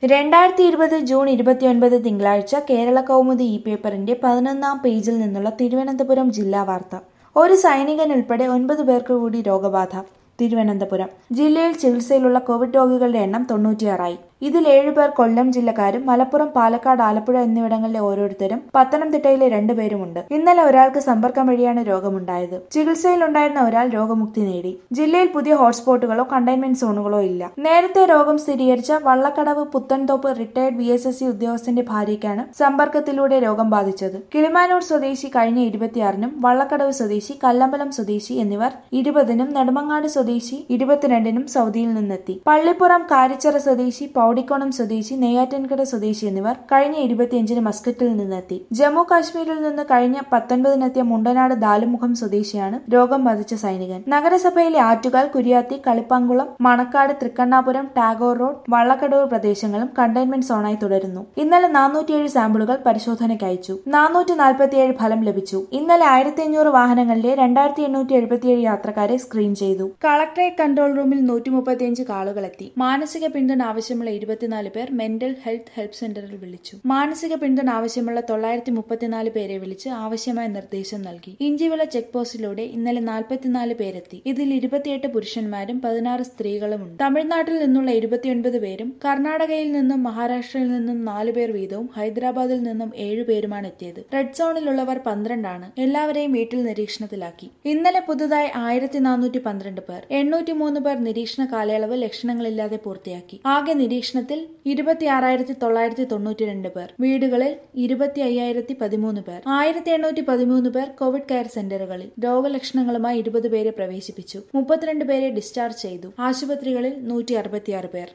രണ്ടായിരത്തി ഇരുപത് ജൂൺ ഇരുപത്തിയൊൻപത് തിങ്കളാഴ്ച കേരള കൗമുദി ഇ പേപ്പറിന്റെ പതിനൊന്നാം പേജിൽ നിന്നുള്ള തിരുവനന്തപുരം ജില്ലാ വാർത്ത ഒരു സൈനികൻ ഉൾപ്പെടെ ഒൻപത് പേർക്ക് കൂടി രോഗബാധ തിരുവനന്തപുരം ജില്ലയിൽ ചികിത്സയിലുള്ള കോവിഡ് രോഗികളുടെ എണ്ണം തൊണ്ണൂറ്റിയാറായി ഇതിൽ ഏഴുപേർ കൊല്ലം ജില്ലക്കാരും മലപ്പുറം പാലക്കാട് ആലപ്പുഴ എന്നിവിടങ്ങളിലെ ഓരോരുത്തരും പത്തനംതിട്ടയിലെ രണ്ടുപേരുമുണ്ട് ഇന്നലെ ഒരാൾക്ക് സമ്പർക്കം വഴിയാണ് രോഗമുണ്ടായത് ചികിത്സയിലുണ്ടായിരുന്ന ഒരാൾ രോഗമുക്തി നേടി ജില്ലയിൽ പുതിയ ഹോട്ട്സ്പോട്ടുകളോ കണ്ടെയ്ൻമെന്റ് സോണുകളോ ഇല്ല നേരത്തെ രോഗം സ്ഥിരീകരിച്ച Vallakkadavu Puthenthope retired V S S C ഉദ്യോഗസ്ഥന്റെ ഭാര്യയ്ക്കാണ് സമ്പർക്കത്തിലൂടെ രോഗം ബാധിച്ചത് കിളിമാനൂർ സ്വദേശി കഴിഞ്ഞ ഇരുപത്തിയാറിനും വള്ളക്കടവ് സ്വദേശി കല്ലമ്പലം സ്വദേശി എന്നിവർ ഇരുപതിനും നെടുമങ്ങാട് സ്വദേശി ഇരുപത്തിരണ്ടിനും സൗദിയിൽ നിന്നെത്തി പള്ളിപ്പുറം കാരിച്ചറ സ്വദേശി പൗടിക്കോണം സ്വദേശി നെയ്യാറ്റിൻകര സ്വദേശി എന്നിവർ കഴിഞ്ഞ ഇരുപത്തിയഞ്ചിന് മസ്കറ്റിൽ നിന്നെത്തി ജമ്മു കാശ്മീരിൽ നിന്ന് കഴിഞ്ഞ പത്തൊൻപതിനെത്തിയ മുണ്ടനാട് ദാലുമുഖം സ്വദേശിയാണ് രോഗം ബാധിച്ച സൈനികൻ നഗരസഭയിലെ ആറ്റുകാൽ കുരിയാത്തി കളിപ്പാങ്കുളം മണക്കാട് തൃക്കണ്ണാപുരം ടാഗോർ റോഡ് വള്ളക്കടവ് പ്രദേശങ്ങളും കണ്ടെയ്ൻമെന്റ് സോണായി തുടരുന്നു ഇന്നലെ നാനൂറ്റിയേഴ് സാമ്പിളുകൾ പരിശോധനയ്ക്ക് അയച്ചു നാനൂറ്റി നാൽപ്പത്തിയേഴ് ഫലം ലഭിച്ചു ഇന്നലെ ആയിരത്തി അഞ്ഞൂറ് വാഹനങ്ങളിലെ രണ്ടായിരത്തി എണ്ണൂറ്റി എഴുപത്തിയേഴ് യാത്രക്കാരെ സ്ക്രീൻ ചെയ്തു കളക്ടറേറ്റ് കൺട്രോൾ റൂമിൽ നൂറ്റി മുപ്പത്തിയഞ്ച് കാളുകളെത്തി മാനസിക പിന്തുണ ആവശ്യമുള്ള ഇരുപത്തിനാല് പേർ മെന്റൽ ഹെൽത്ത് ഹെൽപ്പ് സെന്ററിൽ വിളിച്ചു മാനസിക പിന്തുണ ആവശ്യമുള്ള തൊള്ളായിരത്തി മുപ്പത്തിനാല് പേരെ വിളിച്ച് ആവശ്യമായ നിർദ്ദേശം നൽകി ഇഞ്ചിവിള ചെക്ക് പോസ്റ്റിലൂടെ ഇന്നലെ നാൽപ്പത്തിനാല് പേരെത്തി ഇതിൽ ഇരുപത്തിയെട്ട് പുരുഷന്മാരും പതിനാറ് സ്ത്രീകളുമുണ്ട് തമിഴ്നാട്ടിൽ നിന്നുള്ള ഇരുപത്തിയൊൻപത് പേരും കർണാടകയിൽ നിന്നും മഹാരാഷ്ട്രയിൽ നിന്നും നാലു പേർ വീതവും ഹൈദരാബാദിൽ നിന്നും ഏഴു പേരുമാണ് എത്തിയത് റെഡ് സോണിലുള്ളവർ പന്ത്രണ്ടാണ് എല്ലാവരെയും വീട്ടിൽ നിരീക്ഷണത്തിലാക്കി ഇന്നലെ പുതുതായി ആയിരത്തി നാനൂറ്റി പന്ത്രണ്ട് പേർ എണ്ണൂറ്റി മൂന്ന് പേർ നിരീക്ഷണ കാലയളവ് ലക്ഷണങ്ങളില്ലാതെ പൂർത്തിയാക്കി ആകെ നിരീക്ഷണത്തിൽ ഇരുപത്തിയാറായിരത്തി തൊള്ളായിരത്തി തൊണ്ണൂറ്റി രണ്ട് പേർ വീടുകളിൽ ഇരുപത്തി അയ്യായിരത്തി പതിമൂന്ന് പേർ ആയിരത്തി എണ്ണൂറ്റി പതിമൂന്ന് പേർ കോവിഡ് കെയർ സെന്ററുകളിൽ രോഗലക്ഷണങ്ങളുമായി ഇരുപത് പേരെ പ്രവേശിപ്പിച്ചു മുപ്പത്തിരണ്ട് പേരെ ഡിസ്ചാർജ് ചെയ്തു ആശുപത്രികളിൽ നൂറ്റി അറുപത്തിയാറ് പേർ